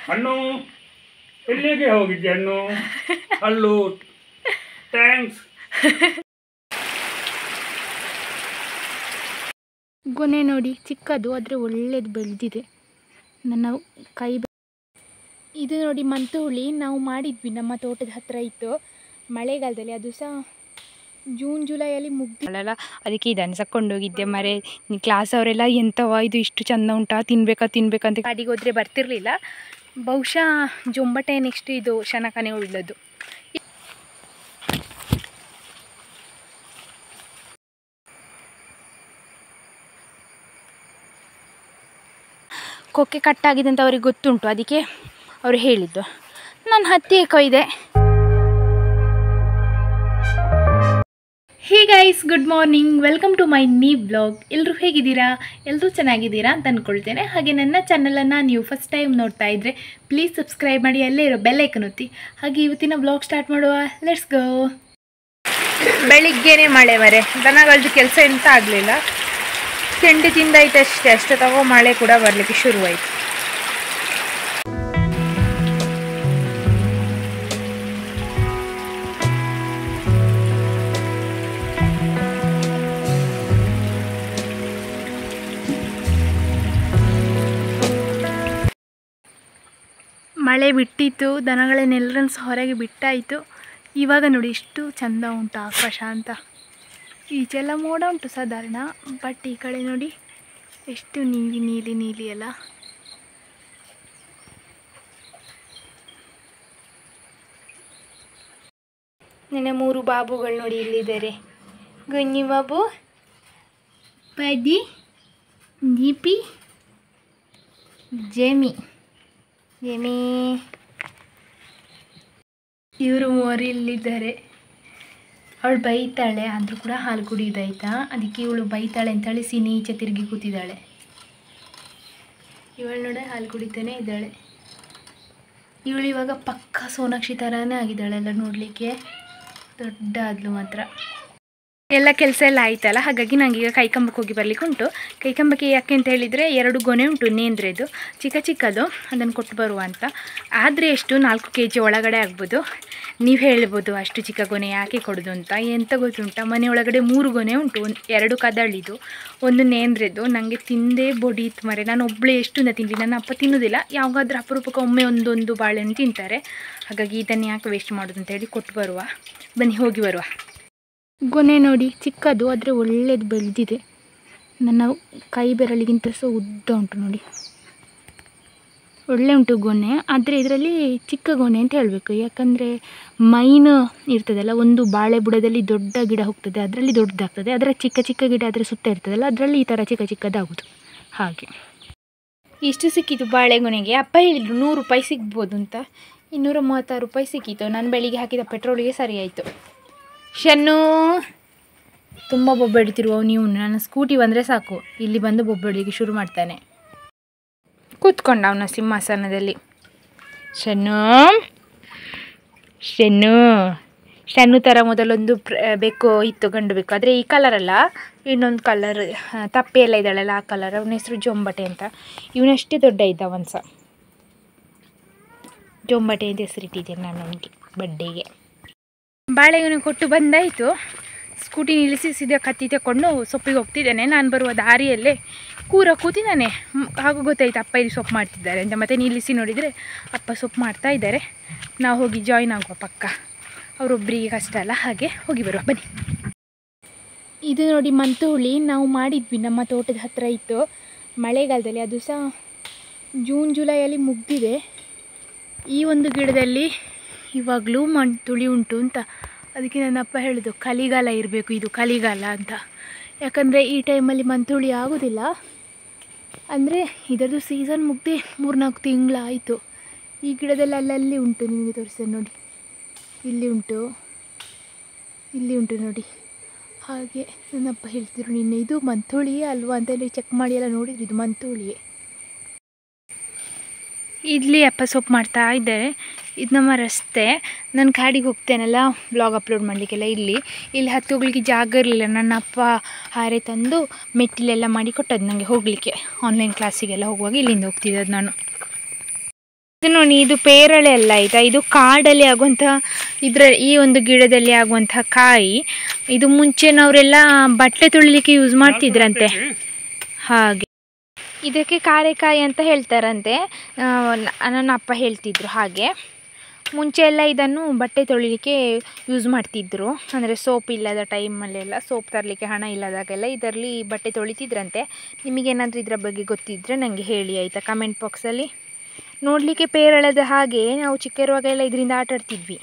ಹಣ್ಣು ಎಲ್ಲಿಗೆ ಹೋಗಿದ್ದೆ ಹಣ್ಣು ಹಲ್ಲು ಥ್ಯಾಂಕ್ಸ್ ಗೊನೆ ನೋಡಿ ಚಿಕ್ಕದು ಆದರೆ ಒಳ್ಳೇದು ಬೆಳೆದಿದೆ ನನ್ನ ಕೈ ಬೆ- ಇದು ನೋಡಿ ಮಂತುಹುಳಿ ನಾವು ಮಾಡಿದ್ವಿ ನಮ್ಮ ತೋಟದ ಹತ್ರ ಇತ್ತು ಮಳೆಗಾಲದಲ್ಲಿ ಅದು ಸಹ ಜೂನ್ ಜುಲೈಯಲ್ಲಿ ಮುಗ್ದಿಲ್ಲ ಅದಕ್ಕೆ ಇದನ್ನು ಸಕೊಂಡೋಗಿದ್ದೆ ಮರೆ ಕ್ಲಾಸ್ ಅವರೆಲ್ಲ ಎಂಥವ ಇದು ಇಷ್ಟು ಚಂದ ಉಂಟಾ ತಿನ್ಬೇಕಾ ತಿನ್ಬೇಕಂತ ಕಾಡಿಗೆ ಹೋದರೆ ಬರ್ತಿರ್ಲಿಲ್ಲ ಬಹುಶಃ ಜೊಂಬಟೆ ನೆಕ್ಸ್ಟ್ ಇದು ಶನಕನೇ ಉಳ್ಳದು ಕೊಕ್ಕೆ ಕಟ್ಟಾಗಿದೆ ಅಂತ ಅವ್ರಿಗೆ ಗೊತ್ತುಂಟು ಅದಕ್ಕೆ ಅವರು ಹೇಳಿದ್ದು ನಾನು ಹತ್ತಿ ಕೊಯ್ದೆ hey guys good morning welcome to my ನೀ ಬ್ಲಾಗ್ ಎಲ್ಲರೂ ಹೇಗಿದ್ದೀರಾ ಎಲ್ಲರೂ ಚೆನ್ನಾಗಿದ್ದೀರಾ ಅಂತ ಅಂದ್ಕೊಳ್ತೇನೆ ಹಾಗೆ ನನ್ನ ಚಾನಲನ್ನು ನೀವು ಫಸ್ಟ್ ಟೈಮ್ ನೋಡ್ತಾ ಇದ್ದರೆ ಪ್ಲೀಸ್ ಸಬ್ಸ್ಕ್ರೈಬ್ ಮಾಡಿ ಅಲ್ಲೇ ಇರೋ ಬೆಲ್ಲೈಕನ್ ಒತ್ತಿ ಹಾಗೆ ಇವತ್ತಿನ ಬ್ಲಾಗ್ ಸ್ಟಾರ್ಟ್ ಮಾಡುವ ಲೆಟ್ಸ್ ಗೋ ಬೆಳಿಗ್ಗೆನೆ ಮಳೆ ಮರೆ ದನಗಳದ್ದು ಕೆಲಸ ಎಂತ ಆಗಲಿಲ್ಲ ತಿಂಡಿ ತಿಂದಾಯ್ತು ಅಷ್ಟೇ ಅಷ್ಟೇ ತಗೋ ಮಳೆ ಕೂಡ ಬರಲಿಕ್ಕೆ ಶುರುವಾಯಿತು ಮಳೆ ಬಿಟ್ಟಿತ್ತು ದನಗಳನ್ನೆಲ್ಲರನ್ನು ಸಹ ಹೊರಗೆ ಬಿಟ್ಟಾಯಿತು ಇವಾಗ ನೋಡಿ ಎಷ್ಟು ಚಂದ ಉಂಟು ಆಕಾಶ ಅಂತ ಈಚೆಲ್ಲ ಮೋಡ ಉಂಟು ಸಾಧಾರಣ ಬಟ್ ಈ ಕಡೆ ನೋಡಿ ಎಷ್ಟು ನೀಲಿ ನೀಲಿ ನೀಲಿ ಎಲ್ಲ ನನ್ನ ಮೂರು ಬಾಬುಗಳು ನೋಡಿ ಇಲ್ಲಿದ್ದಾರೆ ಗನ್ನಿ ಬಾಬು ಪದಿ ದೀಪಿ ಜೇಮಿ ಜೇಮಿ ಇವರು ಮೂವರು ಇಲ್ಲಿದ್ದಾರೆ ಅವಳು ಬೈತಾಳೆ ಆದರೂ ಕೂಡ ಹಾಲು ಕುಡಿಯೋದಾಯ್ತಾ ಅದಕ್ಕೆ ಇವಳು ಬೈತಾಳೆ ಅಂತೇಳಿ ಸಿನಿ ಈಚೆ ತಿರುಗಿ ಕೂತಿದ್ದಾಳೆ ಇವಳು ನೋಡ ಹಾಲು ಕುಡಿತಾನೆ ಇದ್ದಾಳೆ ಇವಳು ಇವಾಗ ಪಕ್ಕ ಸೋನಾಕ್ಷಿ ಥರನೇ ಆಗಿದ್ದಾಳೆ ಎಲ್ಲ ನೋಡಲಿಕ್ಕೆ ದೊಡ್ಡ ಆದ್ಲು ಮಾತ್ರ ಎಲ್ಲ ಕೆಲಸ ಎಲ್ಲ ಆಯ್ತಲ್ಲ ಹಾಗಾಗಿ ನನಗೀಗ ಕೈಕಂಬಕ್ಕೆ ಹೋಗಿ ಬರ್ಲಿಕ್ಕೆ ಉಂಟು ಕೈಕಂಬಕ್ಕೆ ಯಾಕೆ ಅಂತ ಹೇಳಿದರೆ ಎರಡು ಗೊನೆ ಉಂಟು ನೇಂದ್ರೆದು ಚಿಕ್ಕ ಚಿಕ್ಕದು ಅದನ್ನು ಕೊಟ್ಟು ಬರುವ ಅಂತ ಆದರೆ ಎಷ್ಟು ನಾಲ್ಕು ಕೆ ಜಿ ಒಳಗಡೆ ಆಗ್ಬೋದು ನೀವು ಹೇಳ್ಬೋದು ಅಷ್ಟು ಚಿಕ್ಕ ಗೊನೆ ಯಾಕೆ ಕೊಡೋದು ಅಂತ ಎಂತ ಗೊತ್ತುಂಟ ಮನೆ ಒಳಗಡೆ ಮೂರು ಗೊನೆ ಉಂಟು ಒಂದು ಎರಡು ಕದಳಿದು ಒಂದು ನೇಂದ್ರೆದು ನನಗೆ ತಿಂದೇ ಬೊಡಿ ಇತ್ತು ಮರೆ ನಾನು ಒಬ್ಬಳೇ ಎಷ್ಟು ತಿನ್ನಲಿ ನನ್ನ ಅಪ್ಪ ತಿನ್ನೋದಿಲ್ಲ ಯಾವಾಗಾದ್ರೂ ಅಪರೂಪಕ್ಕೆ ಒಮ್ಮೆ ಒಂದೊಂದು ಬಾಳೆಹಣ್ಣು ತಿಂತಾರೆ ಹಾಗಾಗಿ ಇದನ್ನು ಯಾಕೆ ವೇಸ್ಟ್ ಮಾಡೋದು ಅಂತ ಹೇಳಿ ಕೊಟ್ಟು ಬರುವ ಬನ್ನಿ ಹೋಗಿ ಬರುವ ಗೊನೆ ನೋಡಿ ಚಿಕ್ಕದು ಆದರೆ ಒಳ್ಳೇದು ಬೆಳೆದಿದೆ ನನ್ನ ಕೈ ಬೆರಳಿಗಿಂತ ಸಹ ಉದ್ದ ಉಂಟು ನೋಡಿ ಒಳ್ಳೆ ಉಂಟು ಗೊನೆ ಆದರೆ ಇದರಲ್ಲಿ ಚಿಕ್ಕ ಗೊನೆ ಅಂತ ಹೇಳಬೇಕು ಯಾಕಂದರೆ ಮೈನ್ ಇರ್ತದಲ್ಲ ಒಂದು ಬಾಳೆ ಬುಡದಲ್ಲಿ ದೊಡ್ಡ ಗಿಡ ಹೋಗ್ತದೆ ಅದರಲ್ಲಿ ದೊಡ್ಡದಾಗ್ತದೆ ಅದರ ಚಿಕ್ಕ ಚಿಕ್ಕ ಗಿಡ ಅದರ ಸುತ್ತ ಇರ್ತದಲ್ಲ ಅದರಲ್ಲಿ ಈ ಥರ ಚಿಕ್ಕ ಚಿಕ್ಕದಾಗೋದು ಹಾಗೆ ಇಷ್ಟು ಸಿಕ್ಕಿತು ಬಾಳೆಗೊನೆಗೆ ಅಪ್ಪ ಹೇಳಿದ್ರು ನೂರು ರೂಪಾಯಿ ಸಿಗ್ಬೋದು ಅಂತ ಇನ್ನೂರ ಮೂವತ್ತಾರು ರೂಪಾಯಿ ಸಿಕ್ಕಿತು ನಾನು ಬೆಳಿಗ್ಗೆ ಹಾಕಿದ ಪೆಟ್ರೋಲಿಗೆ ಸರಿ ಆಯಿತು ಶನ್ನು ತುಂಬ ಬೊಬ್ಬೆಡ್ತಿರುವ ನೀವು ನನ್ನ ಸ್ಕೂಟಿ ಬಂದರೆ ಸಾಕು ಇಲ್ಲಿ ಬಂದು ಬೊಬ್ಬೆಡಿಗೆ ಶುರು ಮಾಡ್ತಾನೆ ಕೂತ್ಕೊಂಡ ಅವನ ಸಿಂಹಾಸನದಲ್ಲಿ ಶನ್ನು ಶನ್ನು ಶನ್ನು ಥರ ಮೊದಲೊಂದು ಪ್ರ ಬೇಕು ಇತ್ತು ಗಂಡು ಬೇಕು ಆದರೆ ಈ ಕಲರ್ ಅಲ್ಲ ಇನ್ನೊಂದು ಕಲರ್ ತಪ್ಪೆ ಎಲ್ಲ ಇದ್ದಾಳಲ್ಲ ಆ ಕಲರ್ ಅವನ ಹೆಸರು ಜೊಂಬಟೆ ಅಂತ ಇವನಷ್ಟೇ ದೊಡ್ಡ ಇದ್ದ ಅವನ್ಸ ಜೊಂಬಟೆ ಅಂತ ಹೆಸರಿಟ್ಟಿದ್ದೇನೆ ನಾನು ಅವನಿಗೆ ಬಡ್ಡೆಗೆ ಬಾಳೆಗೊನೆ ಕೊಟ್ಟು ಬಂದಾಯಿತು ಸ್ಕೂಟಿ ನಿಲ್ಲಿಸಿ ಸೀದಾ ಕತ್ತಿ ತಗೊಂಡು ಸೊಪ್ಪಿಗೆ ಹೋಗ್ತಿದ್ದೇನೆ ನಾನು ಬರುವ ದಾರಿಯಲ್ಲೇ ಕೂರ ಕೂತಿದ್ದಾನೆ ಮ್, ಹಾಗೂ ಗೊತ್ತಾಯ್ತು ಅಪ್ಪ ಇಲ್ಲಿ ಸೊಪ್ಪು ಮಾಡ್ತಿದ್ದಾರೆ ಅಂತ ಮತ್ತೆ ನಿಲ್ಲಿಸಿ ನೋಡಿದರೆ ಅಪ್ಪ ಸೊಪ್ಪು ಮಾಡ್ತಾ ಇದ್ದಾರೆ ನಾವು ಹೋಗಿ ಜಾಯ್ನ್ ಆಗುವ ಪಕ್ಕ ಅವರೊಬ್ಬರಿಗೆ ಕಷ್ಟ ಅಲ್ಲ ಹಾಗೆ ಹೋಗಿ ಬರುವ ಬನ್ನಿ ಇದು ನೋಡಿ ಮಂತುಹುಳಿ ನಾವು ಮಾಡಿದ್ವಿ ನಮ್ಮ ತೋಟದ ಹತ್ರ ಇತ್ತು ಮಳೆಗಾಲದಲ್ಲಿ ಅದು ಸಹ ಜೂನ್ ಜುಲೈಯಲ್ಲಿ ಮುಗ್ದಿದೆ ಈ ಒಂದು ಗಿಡದಲ್ಲಿ ಇವಾಗಲೂ ಮಂತುಳಿ ಉಂಟು ಅಂತ ಅದಕ್ಕೆ ನನ್ನ ಅಪ್ಪ ಹೇಳಿದ್ದು ಕಲಿಗಾಲ ಇರಬೇಕು ಇದು ಕಲಿಗಾಲ ಅಂತ ಯಾಕಂದರೆ ಈ ಟೈಮಲ್ಲಿ ಮಂತುಳಿ ಆಗೋದಿಲ್ಲ ಅಂದರೆ ಇದರದ್ದು ಸೀಸನ್ ಮುಗ್ದು ಮೂರ್ನಾಲ್ಕು ತಿಂಗಳಾಯಿತು ಈ ಗಿಡದಲ್ಲಿ ಅಲ್ಲಲ್ಲಿ ಉಂಟು ನಿಮಗೆ ತೋರಿಸ್ತೇನೆ ನೋಡಿ ಇಲ್ಲಿ ಉಂಟು ಇಲ್ಲಿ ಉಂಟು ನೋಡಿ ಹಾಗೆ ನನ್ನಪ್ಪ ಹೇಳ್ತಿದ್ರು ನಿನ್ನೆ ಇದು ಮಂತುಳಿಯೇ ಅಲ್ವಾ ಅಂತ ಹೇಳಿ ಚೆಕ್ ಮಾಡಿ ಎಲ್ಲ ನೋಡಿದ್ರು ಇದು ಮಂತುಳಿಯೇ ಇಲ್ಲಿ ಅಪ್ಪ ಸೊಪ್ಪು ಮಾಡ್ತಾ ಇದ್ದಾರೆ ಇದು ನಮ್ಮ ರಸ್ತೆ ನಾನು ಕಾಡಿಗೆ ಹೋಗ್ತೇನಲ್ಲ ಬ್ಲಾಗ್ ಅಪ್ಲೋಡ್ ಮಾಡಲಿಕ್ಕೆಲ್ಲ ಇಲ್ಲಿ ಇಲ್ಲಿ ಹತ್ತಿ ಹೋಗ್ಲಿಕ್ಕೆ ಜಾಗ ಇರಲಿಲ್ಲ ನನ್ನ ಅಪ್ಪ ಹಾರೆ ತಂದು ಮೆಟ್ಟಿಲೆಲ್ಲ ಮಾಡಿ ಕೊಟ್ಟದ್ದು ನನಗೆ ಹೋಗಲಿಕ್ಕೆ ಆನ್ಲೈನ್ ಕ್ಲಾಸಿಗೆಲ್ಲ ಹೋಗುವಾಗ ಇಲ್ಲಿಂದ ಹೋಗ್ತಿದ್ದದ್ದು ನಾನು ಇದು ನೋಡಿ ಇದು ಪೇರಳೆ ಅಲ್ಲ ಆಯ್ತಾ ಇದು ಕಾಡಲ್ಲಿ ಆಗುವಂಥ ಇದ್ರ ಈ ಒಂದು ಗಿಡದಲ್ಲಿ ಆಗುವಂಥ ಕಾಯಿ ಇದು ಮುಂಚೆನವರೆಲ್ಲ ಬಟ್ಟೆ ತೊಳಿಲಿಕ್ಕೆ ಯೂಸ್ ಮಾಡ್ತಿದ್ರಂತೆ ಹಾಗೆ ಇದಕ್ಕೆ ಕಾರೆಕಾಯಿ ಅಂತ ಹೇಳ್ತಾರಂತೆ ಆ, ನ- ನನ್ನ ಅಪ್ಪ ಹೇಳ್ತಿದ್ರು ಹಾಗೆ ಮುಂಚೆ ಎಲ್ಲ ಇದನ್ನು ಬಟ್ಟೆ ತೊಳಿಲಿಕ್ಕೆ ಯೂಸ್ ಮಾಡ್ತಿದ್ರು ಅಂದರೆ ಸೋಪ್ ಇಲ್ಲದ ಟೈಮಲ್ಲೆಲ್ಲ ಸೋಪ್ ತರಲಿಕ್ಕೆ ಹಣ ಇಲ್ಲದಾಗೆಲ್ಲ ಇದರಲ್ಲಿ ಬಟ್ಟೆ ತೊಳಿತಿದ್ರಂತೆ ನಿಮಗೇನಾದರೂ ಇದರ ಬಗ್ಗೆ ಗೊತ್ತಿದ್ದರೆ ನನಗೆ ಹೇಳಿ ಆಯಿತಾ ಕಮೆಂಟ್ ಬಾಕ್ಸಲ್ಲಿ ನೋಡಲಿಕ್ಕೆ ಪೇರಳದ ಹಾಗೆ ನಾವು ಚಿಕ್ಕ ಇರುವಾಗ ಎಲ್ಲ ಇದರಿಂದ ಆಟ ಆಡ್ತಿದ್ವಿ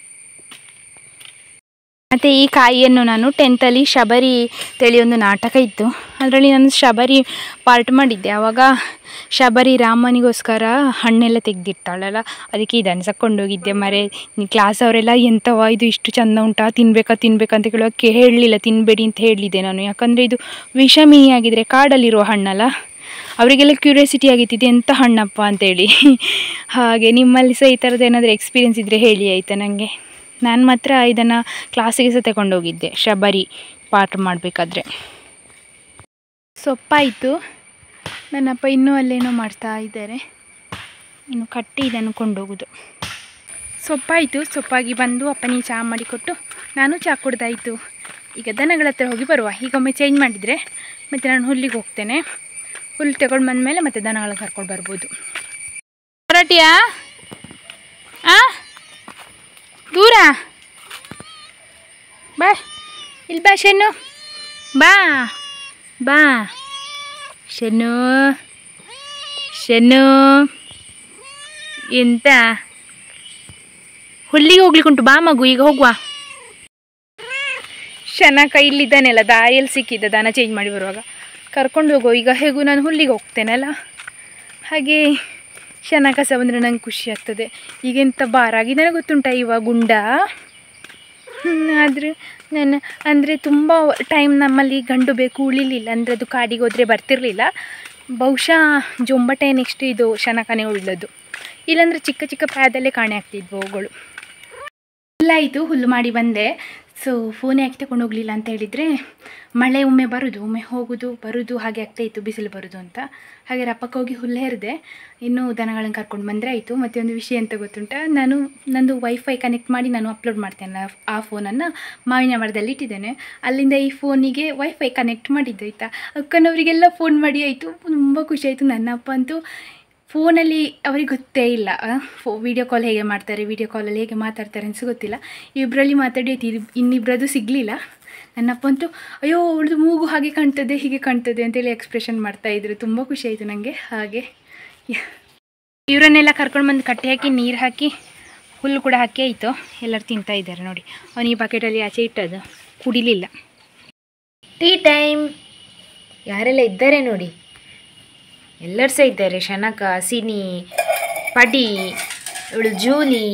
ಮತ್ತು ಈ ಕಾಯಿಯನ್ನು ನಾನು ಟೆಂತಲ್ಲಿ ಶಬರಿ ತಿಳಿ ಒಂದು ನಾಟಕ ಇತ್ತು ಅದರಲ್ಲಿ ನಾನು ಶಬರಿ ಪಾರ್ಟ್ ಮಾಡಿದ್ದೆ ಆವಾಗ ಶಬರಿ ರಾಮನಿಗೋಸ್ಕರ ಹಣ್ಣೆಲ್ಲ ತೆಗೆದಿರ್ತಾಳಲ್ಲ ಅದಕ್ಕೆ ಇದನ್ನು ಸಕ್ಕೊಂಡೋಗಿದ್ದೆ ಮರೆ ಕ್ಲಾಸ್ ಅವರೆಲ್ಲ ಎಂಥವ ಇದು ಇಷ್ಟು ಚಂದ ಉಂಟಾ ತಿನ್ಬೇಕಾ ತಿನ್ಬೇಕಾ ಅಂತ ಕೇಳುವಾಗ ಕೇ- ಹೇಳಲಿಲ್ಲ ತಿನ್ನಬೇಡಿ ಅಂತ ಹೇಳಿದ್ದೆ ನಾನು ಯಾಕಂದರೆ ಇದು ವಿಷಮಿನಿ ಆಗಿದ್ರೆ ಕಾಡಲ್ಲಿರುವ ಹಣ್ಣಲ್ಲ ಅವರಿಗೆಲ್ಲ ಕ್ಯೂರಿಯಾಸಿಟಿ ಆಗಿತ್ತು ಇದು ಎಂಥ ಹಣ್ಣಪ್ಪ ಅಂತೇಳಿ ಹಾಗೆ ನಿಮ್ಮಲ್ಲಿ ಸಹ ಈ ಥರದ್ದು ಏನಾದರೂ ಎಕ್ಸ್ಪೀರಿಯೆನ್ಸ್ ಇದ್ದರೆ ಹೇಳಿ ಆಯಿತಾ ನನಗೆ ನಾನು ಮಾತ್ರ ಇದನ್ನು ಕ್ಲಾಸಿಗೆ ಸಹ ತಗೊಂಡೋಗಿದ್ದೆ ಶಬರಿ ಪಾಠ ಮಾಡಬೇಕಾದ್ರೆ ಸೊಪ್ಪಾಯಿತು ನನ್ನಪ್ಪ ಇನ್ನೂ ಅಲ್ಲೇನೋ ಮಾಡ್ತಾ ಇದ್ದಾರೆ ಇನ್ನು ಕಟ್ಟಿ ಇದನ್ನು ಕೊಂಡೋಗೋದು ಸೊಪ್ಪಾಯಿತು ಸೊಪ್ಪಾಗಿ ಬಂದು ಅಪ್ಪನಿಗೆ ಚಹಾ ಮಾಡಿಕೊಟ್ಟು ನಾನು ಚಹಾ ಕುಡ್ದಾಯಿತು ಈಗ ದನಗಳ ಹತ್ರ ಹೋಗಿ ಬರುವ ಈಗೊಮ್ಮೆ ಚೇಂಜ್ ಮಾಡಿದರೆ ಮತ್ತು ನಾನು ಹುಲ್ಲಿಗೆ ಹೋಗ್ತೇನೆ ಹುಲ್ಲು ತಗೊಂಡು ಬಂದಮೇಲೆ ಮತ್ತೆ ದನಗಳ ಕರ್ಕೊಂಡು ಬರ್ಬೋದು ಹೊರಟಿಯಾ ಆ ದೂರ ಬಾ ಇಲ್ಲಿ ಬಾ ಶನ್ನು ಬಾ ಬಾ ಶನ್ನು ಶನ್ನು ಎಂತ ಹುಲ್ಲಿಗೆ ಹೋಗ್ಲಿಕ್ಕೆ ಉಂಟು ಬಾ ಮಗು ಈಗ ಹೋಗುವ ಶನಕ ಇಲ್ಲಿದ್ದಾನೆಲ್ಲ ದಾರಿಯಲ್ಲಿ ಸಿಕ್ಕಿದ್ದ ದನ ಚೇಂಜ್ ಮಾಡಿ ಬರುವಾಗ ಕರ್ಕೊಂಡು ಹೋಗೋ ಈಗ ಹೇಗೂ ನಾನು ಹುಲ್ಲಿಗೆ ಹೋಗ್ತೇನಲ್ಲ ಹಾಗೆ ಶನಕ ಸಹ ಬಂದರೆ ನಂಗೆ ಖುಷಿ ಆಗ್ತದೆ ಈಗೆಂತ ಬಾರಾಗಿದ್ದಾನೆ ಗೊತ್ತುಂಟ ಇವಾಗ ಗುಂಡ ಆದರೆ ನಾನು ಅಂದರೆ ತುಂಬ ಟೈಮ್ ನಮ್ಮಲ್ಲಿ ಗಂಡು ಬೇಕು ಉಳಿಲಿಲ್ಲ ಅಂದರೆ ಅದು ಕಾಡಿಗೆ ಹೋದರೆ ಬರ್ತಿರಲಿಲ್ಲ ಬಹುಶಃ ಜೊಂಬಟೆ ನೆಕ್ಸ್ಟ್ ಇದು ಶನಕನೇ ಉಳಿದದ್ದು ಇಲ್ಲಾಂದರೆ ಚಿಕ್ಕ ಚಿಕ್ಕ ಪ್ರಾಯದಲ್ಲೇ ಕಾಣೆ ಆಗ್ತಿದ್ವು ಅವುಗಳು ಹುಲ್ಲಾಯಿತು ಹುಲ್ಲು ಮಾಡಿ ಬಂದೆ ಸೊ ಫೋನ್ ಯಾಕೆ ತಗೊಂಡು ಹೋಗಲಿಲ್ಲ ಅಂತ ಹೇಳಿದರೆ ಮಳೆ ಒಮ್ಮೆ ಬರೋದು ಒಮ್ಮೆ ಹೋಗೋದು ಬರೋದು ಹಾಗೆ ಆಗ್ತಾ ಇತ್ತು ಬಿಸಿಲು ಬರೋದು ಅಂತ ಹಾಗೆ ರಪ್ಪಕ್ಕೆ ಹೋಗಿ ಹುಲ್ಲು ಹೆರಿದೆ ಇನ್ನು ದನಗಳನ್ನು ಕರ್ಕೊಂಡು ಬಂದರೆ ಆಯಿತು ಮತ್ತು ಒಂದು ವಿಷಯ ಅಂತ ಗೊತ್ತುಂಟ ನಾನು ನಂದು ವೈಫೈ ಕನೆಕ್ಟ್ ಮಾಡಿ ನಾನು ಅಪ್ಲೋಡ್ ಮಾಡ್ತೇನೆ ಆ ಫೋನನ್ನು ಮಾವಿನ ಮರದಲ್ಲಿ ಇಟ್ಟಿದ್ದೇನೆ ಅಲ್ಲಿಂದ ಈ ಫೋನಿಗೆ ವೈಫೈ ಕನೆಕ್ಟ್ ಮಾಡಿದ್ದು ಆಯಿತಾ ಅಕ್ಕನವರಿಗೆಲ್ಲ ಫೋನ್ ಮಾಡಿ ಆಯಿತು ತುಂಬ ಖುಷಿ ಆಯಿತು ನನ್ನ ಅಪ್ಪ ಅಂತೂ ಫೋನಲ್ಲಿ ಅವ್ರಿಗೆ ಗೊತ್ತೇ ಇಲ್ಲ ಫೋ ವೀಡಿಯೋ ಕಾಲ್ ಹೇಗೆ ಮಾಡ್ತಾರೆ ವೀಡಿಯೋ ಕಾಲಲ್ಲಿ ಹೇಗೆ ಮಾತಾಡ್ತಾರೆ ಅನ್ಸು ಗೊತ್ತಿಲ್ಲ ಇಬ್ಬರಲ್ಲಿ ಮಾತಾಡಿ ಆಯ್ತು ಇದು ಇನ್ನಿಬ್ಬರದು ಸಿಗಲಿಲ್ಲ ನನ್ನಪ್ಪ ಅಂತೂ ಅಯ್ಯೋ ಅವಳದು ಮೂಗು ಹಾಗೆ ಕಾಣ್ತದೆ ಹೀಗೆ ಕಾಣ್ತದೆ ಅಂತೇಳಿ ಎಕ್ಸ್ಪ್ರೆಷನ್ ಮಾಡ್ತಾಯಿದ್ರು ತುಂಬ ಖುಷಿ ಆಯಿತು ನನಗೆ ಹಾಗೆ ಯ- ಇವರನ್ನೆಲ್ಲ ಕರ್ಕೊಂಡು ಬಂದು ಕಟ್ಟೆ ಹಾಕಿ ನೀರು ಹಾಕಿ ಹುಲ್ಲು ಕೂಡ ಹಾಕಿ ಆಯಿತು ಎಲ್ಲರೂ ತಿಂತಾ ಇದ್ದಾರೆ ನೋಡಿ ಅವನು ಈ ಬಕೆಟಲ್ಲಿ ಆಚೆ ಇಟ್ಟದ್ದು ಕುಡಿಲಿಲ್ಲ ಟೀ ಟೈಮ್ ಯಾರೆಲ್ಲ ಇದ್ದಾರೆ ನೋಡಿ ಎಲ್ಲರೂ ಸಹ ಇದ್ದಾರೆ ಶನಕ ಸಿನಿ ಪಡಿ ಇವಳು ಜೂಲಿ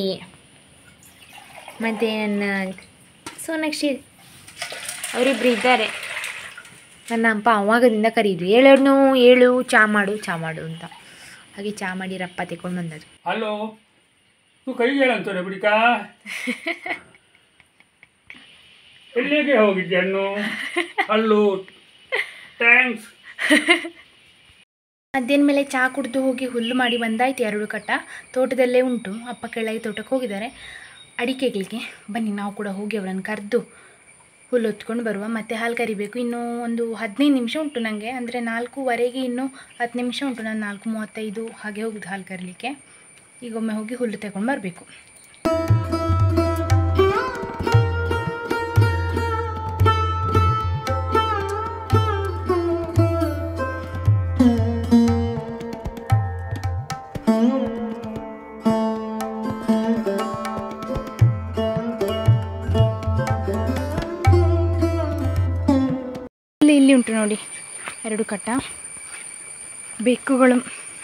ಮತ್ತು ನನ್ನ ಸೋನಾಕ್ಷಿ ಅವರಿಬ್ಬರು ಇದ್ದಾರೆ ನನ್ನ ಅಪ್ಪ ಅವಾಗದಿಂದ ಕರೀದು ಹೇಳೋನು ಏಳು ಚಾ ಮಾಡು ಚಾ ಮಾಡು ಅಂತ ಹಾಗೆ ಚಾ ಮಾಡಿ ರಪ್ಪ ತೆಕೊಂಡು ಬಂದದ್ದು ಹಲೋ ತೂ ಕೈ ಹೇಳಂತಾನೆ ಬಿಡಿಕ ಎಲ್ಲಿಗೆ ಹೋಗಿದ್ದೆ ಹಣ್ಣು ಹಲ್ಲು ಥ್ಯಾಂಕ್ಸ್ ಮಧ್ಯಾಹ್ನ ಮೇಲೆ ಚಹಾ ಕುಡಿದು ಹೋಗಿ ಹುಲ್ಲು ಮಾಡಿ ಬಂದಾಯ್ತು ಎರಡು ಕಟ್ಟ ತೋಟದಲ್ಲೇ ಉಂಟು ಅಪ್ಪ ಕೆಳಗೆ ತೋಟಕ್ಕೆ ಹೋಗಿದ್ದಾರೆ ಅಡಿಕೆಗಳಿಗೆ ಬನ್ನಿ ನಾವು ಕೂಡ ಹೋಗಿ ಅವಳನ್ನು ಕರೆದು ಹುಲ್ಲು ಹೊತ್ಕೊಂಡು ಬರುವ ಮತ್ತು ಹಾಲು ಕರಿಬೇಕು ಇನ್ನೂ ಒಂದು ಹದಿನೈದು ನಿಮಿಷ ಉಂಟು ನನಗೆ ಅಂದರೆ ನಾಲ್ಕೂವರೆಗೆ ಇನ್ನೂ ಹತ್ತು ನಿಮಿಷ ಉಂಟು ನಾನು ನಾಲ್ಕು ಮೂವತ್ತೈದು ಹಾಗೆ ಹೋಗುದು ಹಾಲು ಕರಲಿಕ್ಕೆ ಈಗೊಮ್ಮೆ ಹೋಗಿ ಹುಲ್ಲು ತಗೊಂಡು ಬರಬೇಕು ಇಲ್ಲಿ ಇಲ್ಲಿ ಉಂಟು ನೋಡಿ ಎರಡು ಕಟ್ಟ ಬೆಕ್ಕುಗಳು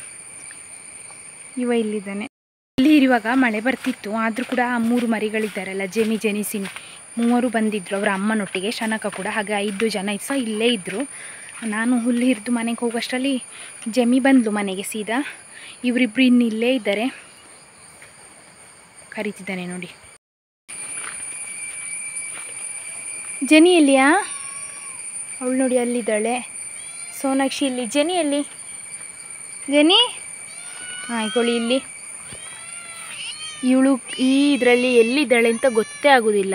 ಇವ ಇಲ್ಲಿದ್ದಾನೆ ಇಲ್ಲಿ ಇರುವಾಗ ಮಳೆ ಬರ್ತಿತ್ತು ಆದರೂ ಕೂಡ ಆ ಮೂರು ಮರಿಗಳಿದ್ದಾರಲ್ಲ ಜೆಮಿ ಜೆನಿ ಸಿನಿ ಮೂವರು ಬಂದಿದ್ದರು ಅವರ ಅಮ್ಮನೊಟ್ಟಿಗೆ ಶನಕ ಕೂಡ ಹಾಗೆ ಐದು ಜನ ಸಹ ಇಲ್ಲೇ ಇದ್ದರು ನಾನು ಹುಲ್ಲು ಹಿರಿದು ಮನೆಗೆ ಹೋಗೋಷ್ಟರಲ್ಲಿ ಜೆಮಿ ಬಂದ್ಲು ಮನೆಗೆ ಸೀದಾ ಇವರಿಬ್ರು ಇನ್ನು ಇಲ್ಲೇ ಇದ್ದಾರೆ ಕರೀತಿದ್ದಾನೆ ನೋಡಿ ಜೆನಿ ಎಲ್ಲಿಯಾ ಅವಳು ನೋಡಿ ಅಲ್ಲಿದ್ದಾಳೆ ಸೋನಾಕ್ಷಿ ಇಲ್ಲಿ ಜೆನಿ ಎಲ್ಲಿ ಜೆನಿ ಹಾಂ ಇಕೊಳ್ಳಿ ಇಲ್ಲಿ ಇವಳು ಈ ಇದರಲ್ಲಿ ಎಲ್ಲಿದ್ದಾಳೆ ಅಂತ ಗೊತ್ತೇ ಆಗೋದಿಲ್ಲ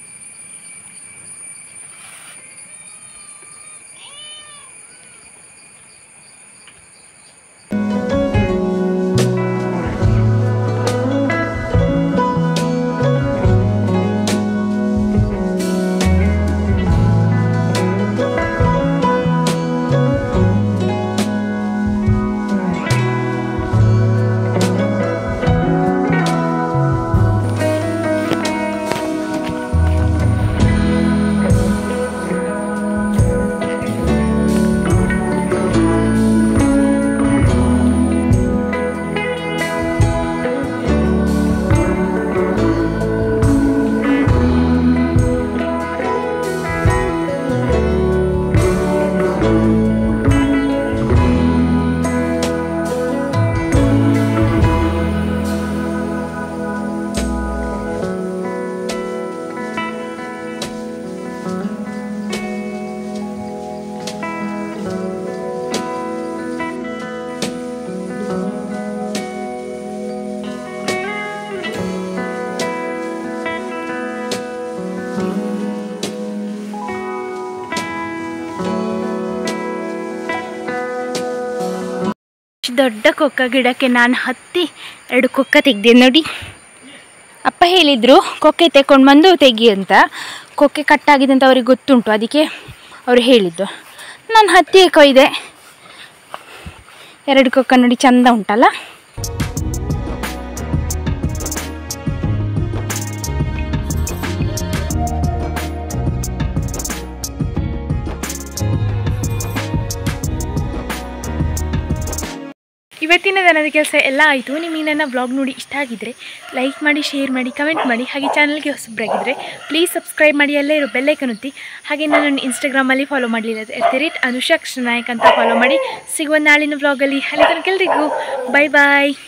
ಇಷ್ಟ್ ದೊಡ್ಡ ಕೊಕ್ಕ ಗಿಡಕ್ಕೆ ನಾನು ಹತ್ತಿ ಎರಡು ಕೊಕ್ಕ ತೆಗ್ದೆ ನೋಡಿ ಅಪ್ಪ ಹೇಳಿದರು ಕೊಕ್ಕೆ ತೆಕ್ಕೊಂಡು ಬಂದು ತೆಗಿ ಅಂತ ಕೊಕ್ಕೆ ಕಟ್ಟಾಗಿದೆ ಅಂತ ಅವ್ರಿಗೆ ಗೊತ್ತುಂಟು ಅದಕ್ಕೆ ಅವರು ಹೇಳಿದ್ದು ನಾನು ಹತ್ತಿ ಕೊಯ್ದೆ ಎರಡು ಕೊಕ್ಕ ನೋಡಿ ಚಂದ ಉಂಟಲ್ಲ ಇವತ್ತಿನ ದನದ ಕೆಲಸ ಎಲ್ಲ ಆಯಿತು ನಿಮಗೆ ನನ್ನ ವ್ಲಾಗ್ ನೋಡಿ ಇಷ್ಟ ಆಗಿದ್ದರೆ ಲೈಕ್ ಮಾಡಿ ಶೇರ್ ಮಾಡಿ ಕಮೆಂಟ್ ಮಾಡಿ ಹಾಗೆ ಚಾನಲ್ಗೆ ಹೊಸಬ್ರಾಗಿದ್ದರೆ ಪ್ಲೀಸ್ ಸಬ್ಸ್ಕ್ರೈಬ್ ಮಾಡಿ ಅಲ್ಲೇ ಇರೋ ಬೆಲ್ಲೈಕನ್ ಒತ್ತಿ ಹಾಗೆ ನನ್ನನ್ನು ಇನ್ಸ್ಟಾಗ್ರಾಮಲ್ಲಿ ಫಾಲೋ ಮಾಡಲಿಲ್ಲ at the rate Anusha Krishna Nayak ಅಂತ ಫಾಲೋ ಮಾಡಿ ಸಿಗುವ ನಾಳಿನ ವ್ಲಾಗಲ್ಲಿ ಅಲ್ಲಿ ತನಕ ಎಲ್ರಿಗೂ ಬಾಯ್ ಬಾಯ್